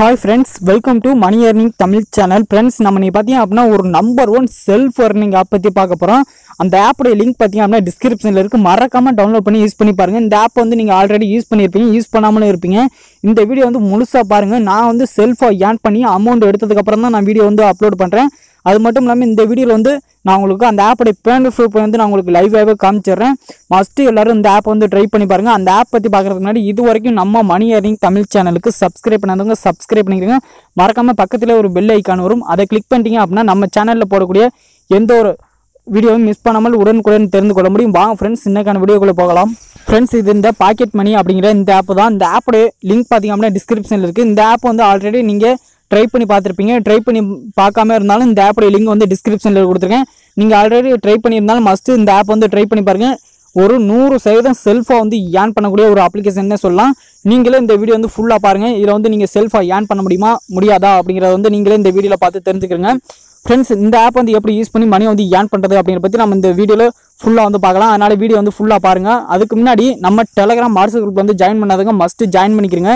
hi friends welcome to money earning Tamil channel friends நம்ம நீ பார்த்தீங்க அப்படின்னா ஒரு number one self earning app பற்றி பார்க்க போகிறோம் அந்த ஆப்போடைய லிங்க் பார்த்தீங்க அப்படின்னா டிஸ்கிரிப்ஷனில் இருக்குது மறக்காமல் டவுன்லோட் பண்ணி யூஸ் பண்ணி பாருங்கள் இந்த ஆப் வந்து நீங்கள் ஆல்ரெடி யூஸ் பண்ணியிருப்பீங்க யூஸ் பண்ணாமலும் இருப்பீங்க இந்த வீடியோ வந்து முழுசாக பாருங்கள் நான் வந்து செல்ஃபாக ஏர்ன் பண்ணி அமௌண்ட் எடுத்ததுக்கப்புறம் தான் நான் வீடியோ வந்து அப்லோட் பண்ணுறேன் அது மட்டும் இல்லாமல் இந்த வீடியோவில் வந்து நான் உங்களுக்கு அந்த ஆப்போடைய பேமெண்ட் ப்ரூஃப் வந்து நான் உங்களுக்கு லைவாகவே காமிச்சிடுறேன் மஸ்ட்டு எல்லாரும் இந்த ஆப் வந்து ட்ரை பண்ணி பாருங்கள் அந்த ஆப் பற்றி பார்க்குறதுக்கு முன்னாடி இது வரைக்கும் நம்ம மணி ஏர்னிங் தமிழ் சேனலுக்கு சப்ஸ்கிரைப் பண்ணாதவங்க சப்ஸ்கிரைப் பண்ணிக்கிறீங்க மறக்காமல் பக்கத்தில் ஒரு பெல் ஐக்கான் வரும் அதை கிளிக் பண்ணிட்டீங்க அப்படின்னா நம்ம சேனலில் போடக்கூடிய எந்த ஒரு வீடியோவும் மிஸ் பண்ணாமல் உடனுக்குடன் தெரிந்து கொள்ள முடியும் வாங்க ஃப்ரெண்ட்ஸ் இன்னைக்கான வீடியோக்குள்ளே போகலாம் ஃப்ரெண்ட்ஸ் இது இந்த பாக்கெட் மணி அப்படிங்கிற இந்த ஆப் தான் இந்த ஆப்போடைய லிங்க் பார்த்தீங்க அப்படின்னா டிஸ்கிரிப்ஷனில் இருக்குது இந்த ஆப் வந்து ஆல்ரெடி நீங்கள் ட்ரை பண்ணி பார்த்துருப்பீங்க ட்ரை பண்ணி பார்க்காம இருந்தாலும் இந்த ஆப்போடைய லிங்க் வந்து டிஸ்கிரிப்ஷனில் கொடுத்துருக்கேன் நீங்கள் ஆல்ரெடி ட்ரை பண்ணியிருந்தாலும் மஸ்ட்டு இந்த ஆப் வந்து ட்ரை பண்ணி பாருங்கள் ஒரு நூறு சதவீதம் செல்ஃபாக வந்து ஏர்ன் பண்ணக்கூடிய ஒரு அப்ளிகேஷன் சொல்லலாம் நீங்களே இந்த வீடியோ வந்து ஃபுல்லாக பாருங்கள் இதில் வந்து நீங்கள் செல்ஃபாக ஏர்ன் பண்ண முடியுமா முடியாதா அப்படிங்கிறத வந்து நீங்களே இந்த வீடியோவில் பார்த்து தெரிஞ்சுக்கிறங்க ஃப்ரெண்ட்ஸ் இந்த ஆப் வந்து எப்படி யூஸ் பண்ணி மணி வந்து ஏர்ன் பண்ணுறது அப்படிங்கிற பற்றி நம்ம இந்த வீடியோவில் ஃபுல்லாக வந்து பார்க்கலாம் அதனால் வீடியோ வந்து ஃபுல்லாக பாருங்கள் அதுக்கு முன்னாடி நம்ம டெலகிராம் வாட்ஸ்அப் குரூப் வந்து ஜாயின் பண்ணாதவங்க மஸ்ட்டு ஜாயின் பண்ணிக்கிறங்க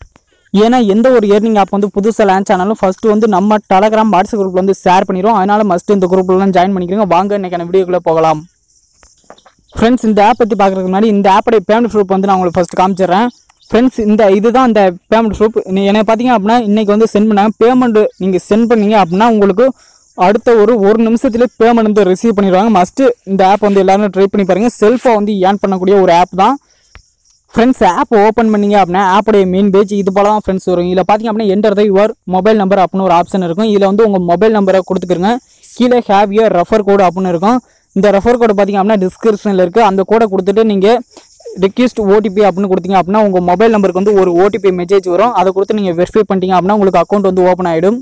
ஏன்னா எந்த ஒரு ஏர்னிங் ஆப் வந்து புதுசாக லான்ச் ஆனாலும் ஃபர்ஸ்ட் வந்து நம்ம டெலகிராம் வாட்ஸ்அப் குரூப்ல வந்து ஷேர் பண்ணிடுவோம் அதனால மஸ்ட் இந்த குரூப்லாம் ஜாயின் பண்ணிக்கிறீங்க வாங்க இன்னைக்கான வீடியோக்குள்ளே போகலாம் ஃப்ரெண்ட்ஸ் இந்த ஆப் பற்றி பார்க்குறதுக்கு முன்னாடி இந்த ஆப்போடைய பேமெண்ட் ப்ரூஃப் வந்து நான் உங்களுக்கு ஃபர்ஸ்ட் காமிச்சிடுறேன் ஃப்ரெண்ட்ஸ் இந்த இதுதான் இந்த பேமெண்ட் ப்ரூஃப் என்ன பார்த்தீங்க அப்படின்னா இன்னைக்கு வந்து சென்ட் பண்ணாங்க பேமெண்ட் நீங்கள் சென்ட் பண்ணீங்க அப்படின்னா உங்களுக்கு அடுத்த ஒரு ஒரு நிமிஷத்துல பேமெண்ட் வந்து ரிசீவ் பண்ணிடுவாங்க மஸ்ட்டு இந்த ஆப் வந்து எல்லாரும் ட்ரை பண்ணி பாருங்கள் செல்ஃபாக வந்து ஏர்ன் பண்ணக்கூடிய ஒரு ஆப் தான் ஃப்ரெண்ட்ஸ் ஆப் ஓப்பன் பண்ணீங்க அப்படின்னா ஆப்போடைய மெயின் பேஜ் இது போல தான் ஃப்ரெண்ட்ஸ் வரும் இதில் பார்த்தீங்க அப்படின்னா enter the your mobile number அப்படின்னு ஒரு ஆப்ஷன் இருக்கும் இதில் வந்து உங்கள் மொபைல் நம்பரை கொடுத்துக்கிறங்க கீழே ஹேவ் இயர் ரெஃபர் கோடு அப்படின்னு இருக்கும் இந்த ரெஃபர் கோடு பார்த்தீங்க அப்படின்னா டிஸ்கிரிப்ஷனில் இருக்குது அந்த கோடை கொடுத்துட்டு நீங்கள் ரிக்வெஸ்ட் ஓடிபி அப்படின்னு கொடுத்தீங்க அப்படின்னா உங்கள் மொபைல் நம்பருக்கு வந்து ஒரு ஓடிபி மெசேஜ் வரும் அதை கொடுத்து நீங்கள் வெரிஃபை பண்ணிட்டீங்க அப்படின்னா உங்களுக்கு அக்கௌண்ட் வந்து ஓப்பன் ஆகிடும்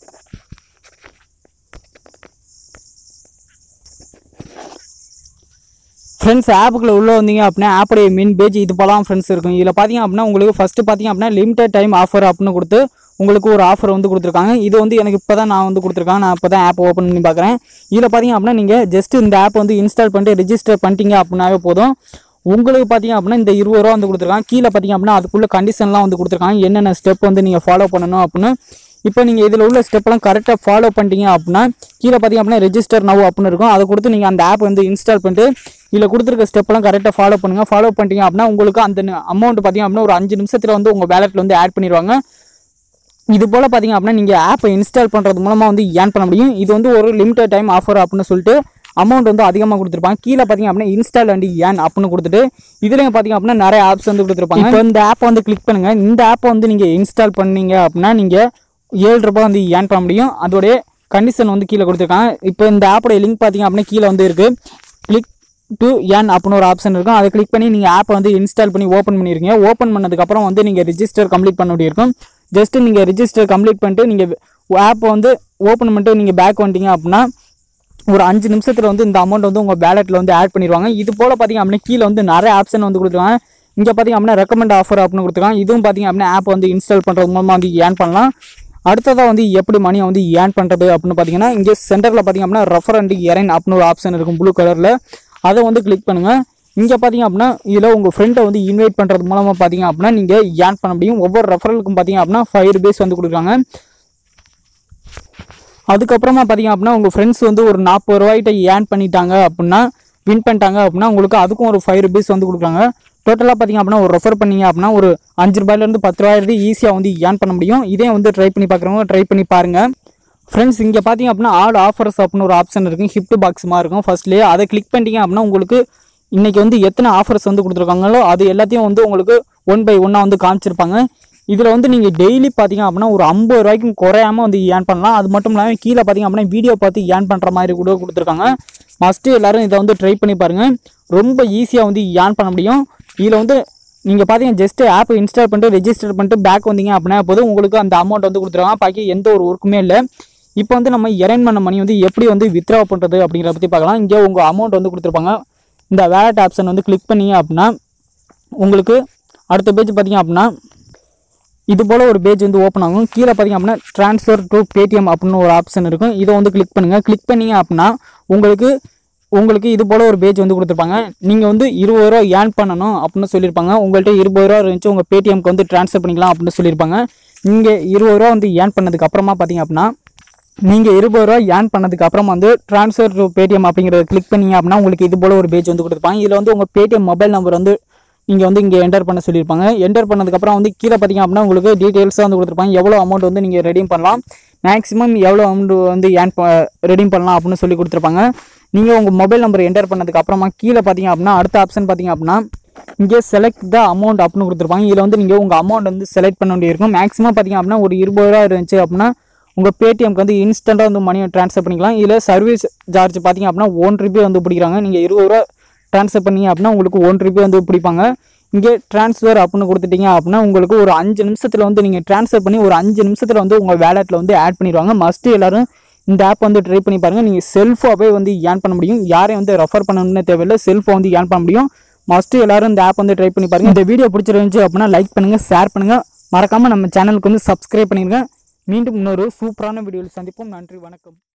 ஃப்ரெண்ட்ஸ் ஆப்புக்குள்ள உள்ள வந்தீங்க அப்படின்னா ஆப்போடைய மெயின் பேஜ் இது போலாம் ஃப்ரெண்ட்ஸ் இருக்கும் இதில் பார்த்தீங்க அப்படின்னா உங்களுக்கு ஃபஸ்ட்டு பார்த்தீங்க அப்படின்னா லிமிடெட் டைம் ஆஃபர் அப்படின்னு கொடுத்து உங்களுக்கு ஒரு ஆஃபர் வந்து கொடுத்துருக்காங்க இது வந்து எனக்கு இப்போ தான் நான் வந்து கொடுத்துருக்காங்க நான் இப்போ தான் ஆப் ஓப்பன் பண்ணி பார்க்குறேன் இதில் பார்த்தீங்க அப்படின்னா நீங்கள் ஜஸ்ட் இந்த ஆப் வந்து இன்ஸ்டால் பண்ணிட்டு ரெஜிஸ்டர் பண்ணிட்டீங்க அப்படின்னாவே போதும் உங்களுக்கு பார்த்தீங்க அப்படின்னா இந்த இருபது ரூபா வந்து கொடுத்துருக்காங்க கீழே பார்த்தீங்க அப்படின்னா அதுக்குள்ள கண்டிஷன்லாம் வந்து கொடுத்துருக்காங்க என்னென்ன ஸ்டெப் வந்து நீங்கள் ஃபாலோ பண்ணணும் அப்படின்னு இப்போ நீங்கள் இதில் உள்ள ஸ்டெப்லாம் கரெக்டாக ஃபாலோ பண்ணிட்டீங்க அப்படின்னா கீழே பார்த்தீங்க அப்படின்னா ரெஜிஸ்டர் நவ் அப்படின்னு இருக்கும் அதை கொடுத்து நீங்கள் அந்த ஆப் வந்து இன்ஸ்டால் பண்ணிட்டு இதில் கொடுத்துருக்க ஸ்டெப்லாம் கரெக்டாக ஃபாலோ பண்ணுங்கள் ஃபாலோ பண்ணிட்டீங்க அப்படின்னா உங்களுக்கு அந்த அமௌண்ட் பார்த்தீங்க அப்படின்னா ஒரு அஞ்சு நிமிஷத்தில் வந்து உங்கள் வேலெட்டில் வந்து ஆட் பண்ணிடுவாங்க இது போல் பார்த்தீங்க அப்படின்னா நீங்கள் ஆப்பை இன்ஸ்டால் பண்ணுறது மூலமாக வந்து ஏர்ன் பண்ண முடியும் இது வந்து ஒரு லிமிடெட் டைம் ஆஃபர் அப்படின்னு சொல்லிட்டு அமௌண்ட் வந்து அதிகமாக கொடுத்துருப்பாங்க கீழே பார்த்தீங்க அப்படின்னா இன்ஸ்டால் அண்ட் ஏன் அப்படின்னு கொடுத்துட்டு இதுலேயும் பார்த்தீங்க அப்படின்னா நிறைய ஆப்ஸ் வந்து கொடுத்துருப்பாங்க இப்போ இந்த ஆப்பை வந்து கிளிக் பண்ணுங்கள் இந்த ஆப்பை வந்து நீங்கள் இன்ஸ்டால் பண்ணீங்க அப்படின்னா நீங்கள் ஏழு ரூபாய் வந்து ஏர்ன் பண்ண முடியும் அதோடைய கண்டிஷன் வந்து கீழே கொடுத்துருக்காங்க இப்போ இந்த ஆப்போடைய லிங்க் பார்த்தீங்க அப்படின்னா கீழே வந்து இருக்குது கிளிக் டு ஏன் அப்படின்னு ஒரு ஆப்ஷன் இருக்கும் அதை கிளிக் பண்ணி நீங்கள் ஆப்பை வந்து இன்ஸ்டால் பண்ணி ஓப்பன் பண்ணியிருக்கீங்க ஓப்பன் பண்ணதுக்கப்புறம் வந்து நீங்கள் ரிஜிஸ்டர் கம்ப்ளீட் பண்ண வேண்டியிருக்கும் ஜஸ்ட் நீங்கள் ரிஜிஸ்டர் கம்ப்ளீட் பண்ணிட்டு நீங்கள் ஆப்பை வந்து ஓப்பன் பண்ணிட்டு நீங்கள் பேக் வந்துட்டீங்க அப்படின்னா ஒரு அஞ்சு நிமிஷத்தில் வந்து இந்த அமௌண்ட் வந்து உங்கள் பேலெட்டில் வந்து ஆட் பண்ணிடுவாங்க இது போல் பார்த்தீங்க அப்படின்னா கீழே வந்து நிறைய ஆப்ஷன் வந்து கொடுத்துருக்காங்க இங்கே பார்த்தீங்க அப்படின்னா ரெக்கமெண்ட் ஆஃபர் அப்படின்னு கொடுத்துருக்காங்க இதுவும் பார்த்தீங்க அப்படின்னா ஆப் வந்து இன்ஸ்டால் பண்ணுறது மூலமாக வந்து ஏர்ன் பண்ணலாம் அடுத்ததாக வந்து எப்படி மணியை வந்து ஏர்ன் பண்ணுறது அப்படின்னு பார்த்தீங்கன்னா இங்கே சென்டரில் பார்த்தீங்க அப்படின்னா ரெஃபர் அண்ட் எரைன் அப்படின்னு ஒரு ஆப்ஷன் இருக்கும் ப்ளூ கலரில் அதை வந்து கிளிக் பண்ணுங்கள் இங்கே பார்த்தீங்க அப்படின்னா இதில் உங்கள் ஃப்ரெண்டை வந்து இன்வைட் பண்ணுறது மூலமாக பார்த்தீங்க அப்படின்னா நீங்கள் ஏர்ன் பண்ண முடியும் ஒவ்வொரு ரெஃபரலுக்கும் பார்த்தீங்க அப்படின்னா ஃபைவ் ருபீஸ் வந்து கொடுக்குறாங்க அதுக்கப்புறமா பார்த்தீங்க அப்படின்னா உங்கள் ஃப்ரெண்ட்ஸ் வந்து ஒரு நாற்பது ரூபாய்கிட்ட ஏர்ன் பண்ணிட்டாங்க அப்படின்னா வின் பண்ணிட்டாங்க அப்படின்னா உங்களுக்கு அதுக்கும் ஒரு ஃபைவ் ருபீஸ் வந்து கொடுக்குறாங்க டோட்டலாக பார்த்தீங்க அப்படின்னா ஒரு ரெஃபர் பண்ணீங்க அப்படின்னா ஒரு அஞ்சு ரூபாயிலேருந்து பத்து ரூபாயிலிருந்து ஈஸியாக வந்து ஏர்ன் பண்ண முடியும் இதே வந்து ட்ரை பண்ணி பார்க்குறவங்க ட்ரை பண்ணி பாருங்கள் ஃப்ரெண்ட்ஸ் இங்கே பார்த்தீங்க அப்படின்னா ஆல் ஆஃபர்ஸ் அப்படின்னு ஒரு ஆப்ஷன் இருக்கும் ஹிஃப்ட் பாக்ஸ் மாதிரி இருக்கும் ஃபர்ஸ்ட்லேயே அதை கிளிக் பண்ணிட்டீங்க அப்படின்னா உங்களுக்கு இன்னைக்கு வந்து எத்தனை ஆஃபர்ஸ் வந்து கொடுத்துருக்காங்களோ அது எல்லாத்தையும் வந்து உங்களுக்கு ஒன் பை ஒன்னாக வந்து காமிச்சிருப்பாங்க இதில் வந்து நீங்கள் டெய்லி பார்த்தீங்க அப்படின்னா ஒரு ஐம்பது ரூபாய்க்கும் குறையாம வந்து ஏர்ன் பண்ணலாம் அது மட்டும் இல்லாமல் கீழே பார்த்தீங்க அப்படின்னா வீடியோ பார்த்து ஏர்ன் பண்ணுற மாதிரி கூட கொடுத்துருக்காங்க மஸ்ட்டு எல்லாரும் இதை வந்து ட்ரை பண்ணி பாருங்கள் ரொம்ப ஈஸியாக வந்து ஏர்ன் பண்ண முடியும் இதில் வந்து நீங்கள் பார்த்தீங்கன்னா ஜஸ்ட் ஆப் இன்ஸ்டால் பண்ணிட்டு ரெஜிஸ்டர் பண்ணிட்டு பேக் வந்தீங்க அப்படின்னா போதும் உங்களுக்கு அந்த அமௌண்ட் வந்து கொடுத்துருவாங்க பாக்கி எந்த ஒரு ஒர்க்குமே இல்லை இப்போ வந்து நம்ம எரைன் பண்ண மணி வந்து எப்படி வந்து வித்ரா பண்ணுறது அப்படிங்கிறத பற்றி பார்க்கலாம் இங்கே உங்கள் அமௌண்ட் வந்து கொடுத்துருப்பாங்க இந்த வேலட் ஆப்ஷன் வந்து கிளிக் பண்ணீங்க அப்படின்னா உங்களுக்கு அடுத்த பேஜ் பார்த்தீங்க அப்படின்னா இது போல் ஒரு பேஜ் வந்து ஓப்பன் ஆகும் கீழே பார்த்தீங்க அப்படின்னா ட்ரான்ஸ்ஃபர் டு பேடிஎம் அப்படின்னு ஒரு ஆப்ஷன் இருக்கும் இதை வந்து கிளிக் பண்ணுங்கள் கிளிக் பண்ணீங்க அப்படின்னா உங்களுக்கு உங்களுக்கு இது போல் ஒரு பேஜ் வந்து கொடுத்துருப்பாங்க நீங்கள் வந்து இருபது ரூபா ஏர்ன் பண்ணணும் அப்படின்னு சொல்லியிருப்பாங்க உங்கள்கிட்ட இருபது ரூபா இருந்துச்சு உங்கள் பேடிஎம்க்கு வந்து ட்ரான்ஸ்ஃபர் பண்ணிக்கலாம் அப்படின்னு சொல்லியிருப்பாங்க இங்கே இருபது ரூபா வந்து ஏர்ன் பண்ணதுக்கு அப்புறமா பார்த்தீங்க அப்படின்னா நீங்கள் இருபது ரூபா ஏர்ன் பண்ணதுக்கு அப்புறம் வந்து ட்ரான்ஸ்ஃபர் டு பேடிஎம் அப்படிங்கிறத கிளிக் பண்ணீங்க அப்படின்னா உங்களுக்கு இது போல ஒரு பேஜ் வந்து கொடுத்துருப்பாங்க இதில் வந்து உங்கள் பேடிஎம் மொபைல் நம்பர் வந்து நீங்கள் வந்து இங்கே என்டர் பண்ண சொல்லியிருப்பாங்க என்டர் பண்ணதுக்கப்புறம் வந்து கீழே பார்த்தீங்க அப்படின்னா உங்களுக்கு டீட்டெயில்ஸாக வந்து கொடுத்துருப்பாங்க எவ்வளோ அமௌண்ட் வந்து நீங்கள் ரெடீம் பண்ணலாம் மேக்ஸிமம் எவ்வளோ அமௌண்ட் வந்து ஏர்ன் ரெடீம் பண்ணலாம் அப்படின்னு சொல்லி கொடுத்துருப்பாங்க நீங்கள் உங்கள் மொபைல் நம்பர் என்டர் பண்ணதுக்கு அப்புறமா கீழே பார்த்தீங்க அப்படின்னா அடுத்த ஆப்ஷன் பார்த்தீங்க அப்படின்னா இங்கே செலக்ட் த அமௌண்ட் அப்படின்னு கொடுத்துருப்பாங்க இதில் வந்து நீங்கள் உங்கள் அமௌண்ட் வந்து செலக்ட் பண்ண வேண்டியிருக்கும் மேக்ஸிமம் பார்த்தீங்க அப்படின்னா ஒரு இருபது ரூபா இருந்துச்சு அப்படின்னா உங்கள் பேடிஎம்க்கு வந்து இன்ஸ்டண்ட்டாக வந்து மணியை ட்ரான்ஸ்ஃபர் பண்ணிக்கலாம் இதில் சர்வீஸ் சார்ஜ் பார்த்தீங்க அப்படின்னா ஒன் ருபி வந்து பிடிக்கிறாங்க நீங்கள் இருபது ரூபா ட்ரான்ஸ்ஃபர் பண்ணீங்க அப்படின்னா உங்களுக்கு ஒன் ருபி வந்து பிடிப்பாங்க இங்கே ட்ரான்ஸ்ஃபர் அப்படின்னு கொடுத்துட்டீங்க அப்படின்னா உங்களுக்கு ஒரு அஞ்சு நிமிஷத்தில் வந்து நீங்கள் ட்ரான்ஸ்ஃபர் பண்ணி ஒரு அஞ்சு நிமிஷத்தில் வந்து உங்கள் வேலெட்டில் வந்து ஆட் பண்ணிடுவாங்க மஸ்ட்டு எல்லாரும் இந்த ஆப் வந்து ட்ரை பண்ணி பாருங்கள் நீங்கள் செல்ஃபாகவே வந்து ஏர்ன் பண்ண முடியும் யாரையும் வந்து ரெஃபர் பண்ணணும்னு தேவையில்லை செல்ஃபாக வந்து ஏர்ன் பண்ண முடியும் மஸ்ட்டு எல்லாரும் இந்த ஆப் வந்து ட்ரை பண்ணி பாருங்கள் இந்த வீடியோ பிடிச்சிருந்துச்சு அப்படின்னா லைக் பண்ணுங்கள் ஷேர் பண்ணுங்கள் மறக்காமல் நம்ம சேனலுக்கு வந்து சப்ஸ்கிரைப் பண்ணிடுங்க மீண்டும் இன்னொரு சூப்பரான வீடியோவில் சந்திப்போம் நன்றி வணக்கம்